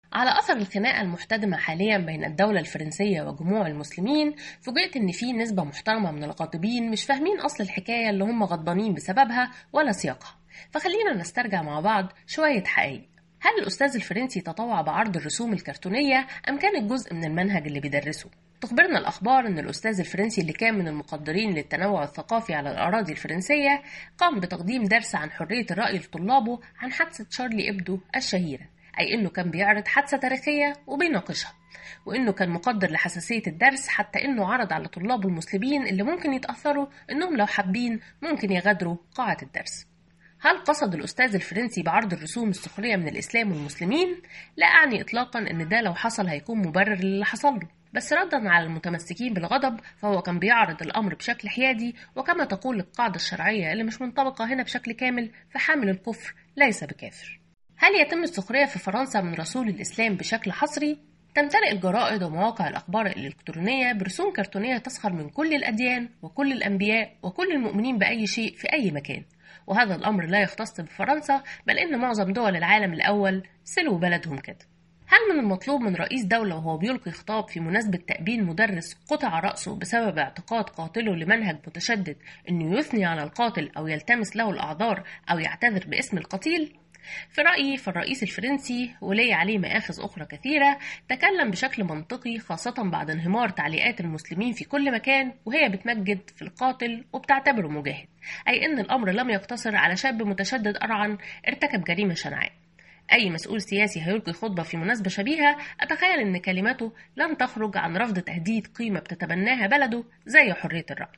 على أثر الخناقة المحتدمة حاليا بين الدولة الفرنسية وجموع المسلمين فوجئت إن في نسبة محترمة من الغاضبين مش فاهمين أصل الحكاية اللي هم غضبانين بسببها ولا سياقها فخلينا نسترجع مع بعض شوية حقائق هل الأستاذ الفرنسي تطوع بعرض الرسوم الكرتونية أم كانت جزء من المنهج اللي بيدرسه؟ تخبرنا الأخبار أن الأستاذ الفرنسي اللي كان من المقدرين للتنوع الثقافي على الأراضي الفرنسية قام بتقديم درس عن حرية الرأي لطلابه عن حادثة شارلي إبدو الشهيرة أي إنه كان بيعرض حادثة تاريخية وبيناقشها وإنه كان مقدر لحساسية الدرس حتى إنه عرض على طلابه المسلمين اللي ممكن يتأثروا إنهم لو حابين ممكن يغادروا قاعة الدرس هل قصد الأستاذ الفرنسي بعرض الرسوم السخرية من الإسلام والمسلمين؟ لا أعني إطلاقا إن ده لو حصل هيكون مبرر للي حصل له بس ردا على المتمسكين بالغضب فهو كان بيعرض الأمر بشكل حيادي وكما تقول القاعدة الشرعية اللي مش منطبقة هنا بشكل كامل فحامل الكفر ليس بكافر هل يتم السخرية في فرنسا من رسول الإسلام بشكل حصري؟ تمتلئ الجرائد ومواقع الأخبار الإلكترونية برسوم كرتونية تسخر من كل الأديان وكل الأنبياء وكل المؤمنين بأي شيء في أي مكان وهذا الأمر لا يختص بفرنسا بل إن معظم دول العالم الأول سلوا بلدهم كده هل من المطلوب من رئيس دولة وهو بيلقي خطاب في مناسبة تأبين مدرس قطع رأسه بسبب اعتقاد قاتله لمنهج متشدد إنه يثني على القاتل أو يلتمس له الأعذار أو يعتذر باسم القتيل؟ في رأيي فالرئيس الفرنسي ولي عليه مآخذ أخرى كثيرة تكلم بشكل منطقي خاصة بعد انهمار تعليقات المسلمين في كل مكان وهي بتمجد في القاتل وبتعتبره مجاهد أي أن الأمر لم يقتصر على شاب متشدد أرعن ارتكب جريمة شنعاء أي مسؤول سياسي هيلقي خطبة في مناسبة شبيهة أتخيل أن كلماته لن تخرج عن رفض تهديد قيمة بتتبناها بلده زي حرية الرأي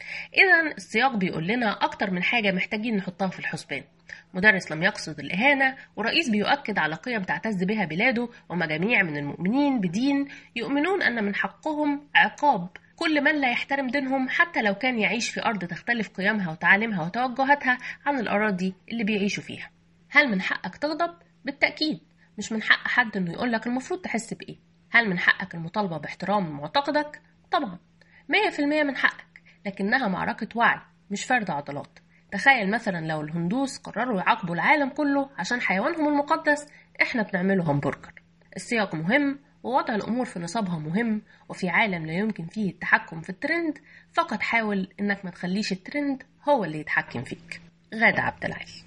إذا السياق بيقول لنا أكتر من حاجة محتاجين نحطها في الحسبان مدرس لم يقصد الإهانة ورئيس بيؤكد على قيم تعتز بها بلاده ومجاميع من المؤمنين بدين يؤمنون أن من حقهم عقاب كل من لا يحترم دينهم حتى لو كان يعيش في أرض تختلف قيمها وتعاليمها وتوجهاتها عن الأراضي اللي بيعيشوا فيها هل من حقك تغضب؟ بالتأكيد مش من حق حد إنه يقولك المفروض تحس بإيه هل من حقك المطالبة باحترام معتقدك؟ طبعا مية في المية من حقك لكنها معركة وعي مش فرد عضلات تخيل مثلا لو الهندوس قرروا يعاقبوا العالم كله عشان حيوانهم المقدس احنا بنعمله همبرجر السياق مهم ووضع الأمور في نصابها مهم وفي عالم لا يمكن فيه التحكم في الترند فقط حاول إنك ما تخليش الترند هو اللي يتحكم فيك غادة عبد العال